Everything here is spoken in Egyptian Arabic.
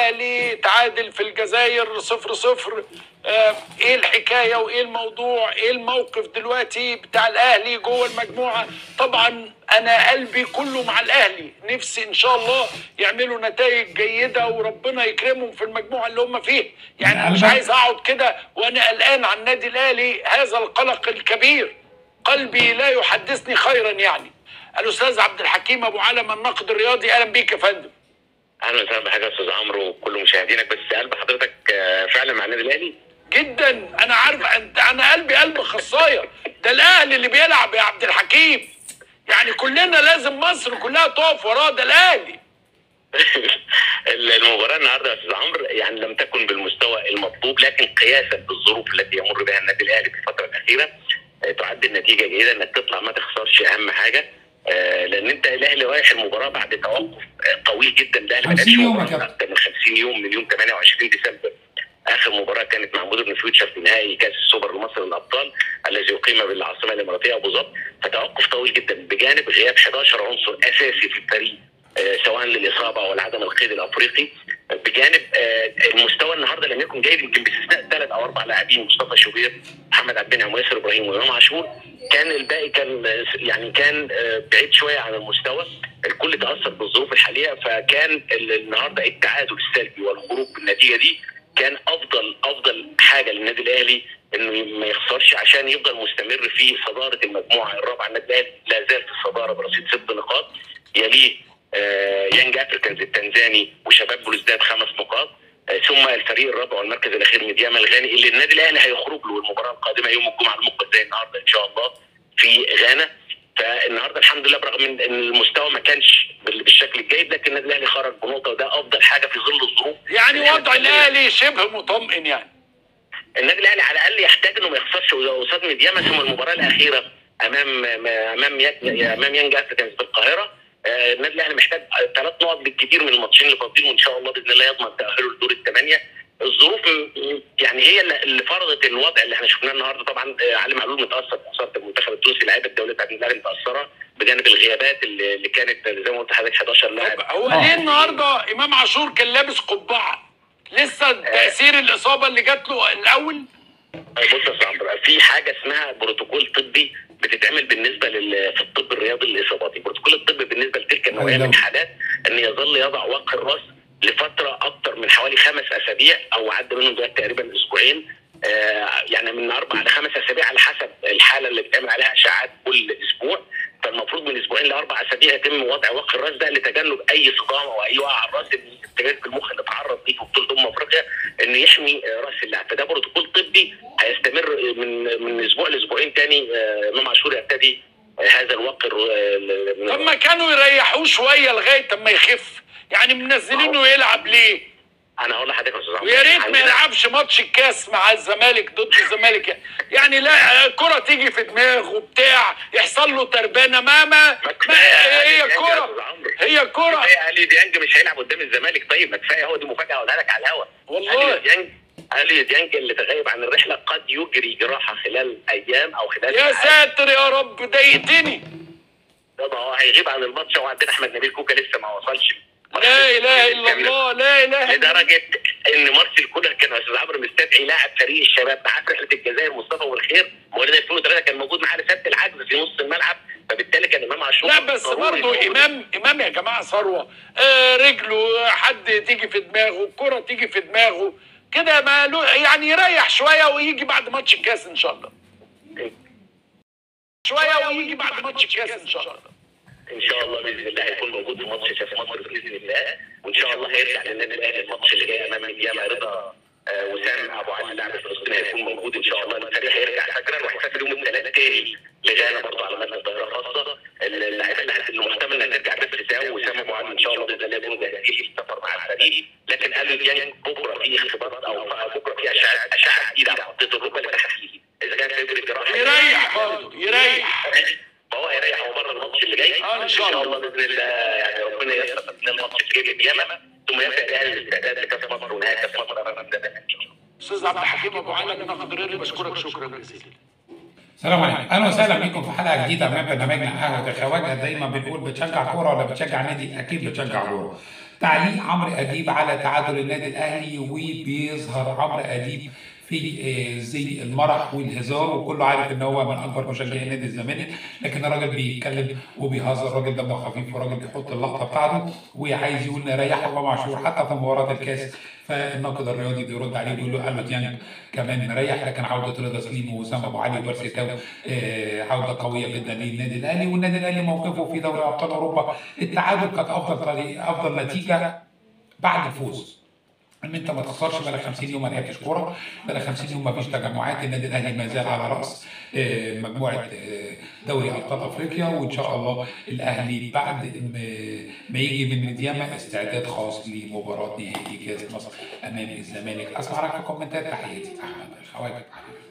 الاهلي تعادل في الجزائر صفر صفر آه، ايه الحكايه وايه الموضوع ايه الموقف دلوقتي بتاع الاهلي جوه المجموعه طبعا انا قلبي كله مع الاهلي نفسي ان شاء الله يعملوا نتائج جيده وربنا يكرمهم في المجموعه اللي هم فيها يعني أنا مش قلبك- عايز اقعد كده وانا قلقان على النادي الاهلي هذا القلق الكبير قلبي لا يحدثني خيرا يعني الاستاذ عبد الحكيم ابو علم الناقد الرياضي اهلا بيك يا فندم اهلا وسهلا بحضرتك يا استاذ عمرو وكل مشاهدينك بس قلب حضرتك آه، فعلا مع النادي الاهلي جدا انا عارف أنت- انا قلبي قلب خصايه ده الاهلي اللي بيلعب يا عبد الحكيم يعني كلنا لازم مصر كلها تقف وراه ده الاهلي المباراه النهارده يا استاذ عمرو يعني لم تكن بالمستوى المطلوب لكن قياسا بالظروف التي يمر بها النادي الاهلي في الفتره الاخيره آه، تعد النتيجه جيده انك تطلع ما تخسرش اهم حاجه آه، لان انت الاهلي رايح المباراه بعد توقف آه، طويل جدا الاهلي ما 50 لعبش يوم يا مباراة كابتن. اكتر من 50 يوم من يوم 28 ديسمبر اخر مباراه كانت مع مودرن فيوتشر في نهائي كاس السوبر لمصر للابطال الذي اقيم بالعاصمه الاماراتيه ابو ظبي فتوقف طويل جدا بجانب غياب 11 عنصر اساسي في الفريق آه، سواء للاصابه او لعدم القيد الافريقي آه، بجانب آه، المستوى النهارده لم يكن جيد يمكن باستثناء ثلاث او اربع لاعبين مصطفى شوبير محمد عبد المنعم وياسر ابراهيم وامام عاشور كان الباقي كان آه، يعني كان آه، بعيد شويه عن المستوى الكل تاثر بالظروف الحاليه فكان ال- النهارده التعادل السلبي والخروج بالنتيجه دي كان افضل افضل حاجه للنادي الاهلي انه ما يخسرش عشان يفضل مستمر في صداره المجموعه الرابعه النادي الاهلي لا زال في الصداره برصيد ست نقاط يليه آه، يانج افريكانز التنزاني وشباب بلوزداد خمس نقاط آه، ثم الفريق الرابع والمركز الاخير ميدياما الغاني اللي النادي الاهلي هيخرج له المباراه القادمه يوم الجمعه المقبل زي النهارده ان شاء الله في غانا فالنهارده الحمد لله برغم ان إن المستوى ما كانش بال- بالشكل الجيد لكن النادي الاهلي خرج بنقطه وده افضل حاجه في ظل الظروف يعني اللي إحنا وضع الاهلي شبه مطمئن يعني النادي الاهلي على الاقل يحتاج انه ما يخسرش قصاد ميدياما ثم المباراه الاخيره امام امام يا- امام يانج افريكانز في القاهره آه، النادي الاهلي محتاج ثلاث نقط بالكثير من الماتشين اللي فاضلين وان شاء الله باذن الله يضمن تاهله لدور الثمانيه الظروف م- م- يعني هي اللي- اللي فرضت الوضع اللي احنا شفناه النهارده طبعا آه، علي معلول متاثر بخساره المنتخب التونسي لعيبه الدوليه بتاعت النادي الاهلي متاثره بجانب الغيابات اللي اللي كانت زي ما قلت لحضرتك 11 لاعب طب هو آه. ليه النهارده امام عاشور كان لابس قبعه لسه تاثير الاصابه اللي جات له الاول بص يا استاذ عمرو في حاجه اسمها بروتوكول طبي بتتعمل بالنسبه لل في الطب الرياضي للاصابات، البروتوكول الطبي بالنسبه لتلك النوعيه من الحالات ان يظل يضع وقع الراس لفتره اكثر من حوالي خمس اسابيع او عدى منهم دلوقتي تقريبا اسبوعين آه يعني من اربع لخمس اسابيع على حسب الحاله اللي بتعمل عليها اشعاعات كل اسبوع فالمفروض من اسبوعين لاربع اسابيع يتم وضع وقع الراس ده لتجنب اي صدام او اي وقع على الراس التجارب في المخ اللي اتعرض ليه في بطوله امم افريقيا انه يحمي آه، راس اللاعب فده بروتوكول طبي هيستمر من من اسبوع لاسبوعين تاني آه، امام عاشور يبتدي آه، هذا الوقر آه، ال- من طب ما كانوا يريحوه شويه لغايه اما يخف يعني منزلينه يلعب ليه انا هقول لحضرتك يا استاذ عمرو ويا ريت ما عندنا- يلعبش ماتش الكاس مع الزمالك ضد الزمالك يعني لا كرة تيجي في دماغه بتاع يحصل له تربانه ما ما, ما كفاية هي يا كرة أستاذ عمرو. هي كرة كفايه علي ديانج مش هيلعب قدام الزمالك طيب ما كفايه هو دي مفاجاه اقولها لك على الهوا والله. علي ديانج علي ديانج اللي تغيب عن الرحله قد يجري جراحه خلال ايام او خلال يا ساعات. ساتر يا رب ضايقتني طبعا هو هيغيب عن الماتش وعندنا احمد نبيل كوكا لسه ما وصلش لا اله الا الله لا اله الا الله لدرجه ان مارسيل كولر كان يا استاذ عمرو مستدعي لاعب فريق الشباب معاه في رحله الجزائر مصطفى والخير مواليد 2003 كان موجود معاه لسد العجز في نص الملعب فبالتالي كان امام عاشور لا بس ضروري برضه موجود. امام امام يا جماعه ثروه آه رجله حد تيجي في دماغه الكره تيجي في دماغه كده ما له يعني يريح شويه ويجي بعد ماتش الكاس ان شاء الله شويه ويجي بعد ماتش الكاس ان شاء الله ان شاء الله باذن الله هيكون موجود في ماتش كاس مصر باذن الله وان شاء الله هيرجع للنادي الاهلي الماتش اللي جاي امام ميدياما رضا آه، وسام ابو علي اللاعب الفلسطيني هيكون موجود ان شاء الله الفريق هيرجع فجرا وهيسافر يوم الثلاث تاني لغانا برضه على مدى طائره خاصه اللاعيبه اللي هت- المحتمل انها ترجع بس ساو وسام ابو علي ان شاء الله باذن الله يكونوا جاهزين للسفر مع الفريق لكن قالوا ديانج بكره في اختبارات او بكره في اشعه اشعه جديده على منطقه الركبه لتحليل اذا كان سيدري جراحه يريح برضه يريح فهو هيريح هو بره الماتش اللي جاي آه، إن شاء الله. باذن الله يعني ربنا ييسر لنا الماتش اللي جاي بالقيامه ثم يبدا الاهلي الاستعداد لكاس مصر ونهائي كاس مصر امام الزمالك ان شاء الله استاذ عبد الحكيم ابو علي ناخد ريري بشكرك شكرا جزيلا السلام عليكم اهلا وسهلا بكم في حلقه جديده من برنامجنا قهوه الخواجه دايما بنقول بتشجع كوره ولا بتشجع نادي اكيد بتشجع كوره تعليق عمرو اديب على تعادل النادي الاهلي وبيظهر عمرو اديب في آه، زي المرح والهزار وكله عارف ان هو من اكبر مشجعي نادي الزمالك لكن الراجل بيتكلم وبيهزر الراجل دمه خفيف والراجل بيحط اللقطه بتاعته وعايز يقول نريح امام عاشور حتى في مباراه الكاس فالناقد الرياضي بيرد عليه بيقول له قال يعني كمان مريح لكن عوده رضا سليم واسامه ابو علي وبرسي تاو آه، عوده قويه جدا للنادي الاهلي والنادي الاهلي موقفه في دوري ابطال اوروبا التعادل كانت افضل طريق- افضل نتيجه بعد الفوز ان انت ما تخسرش بقى 50 يوم ما لعبتش كوره بقى 50 يوم ما فيش تجمعات النادي الاهلي ما زال على راس آه، مجموعه آه، دوري ابطال افريقيا وان شاء الله الاهلي بعد ما- ما يجي من مدياما استعداد خاص لمباراه نهائي كاس مصر امام الزمالك اسمع رايك في الكومنتات تحياتي احمد الخواجه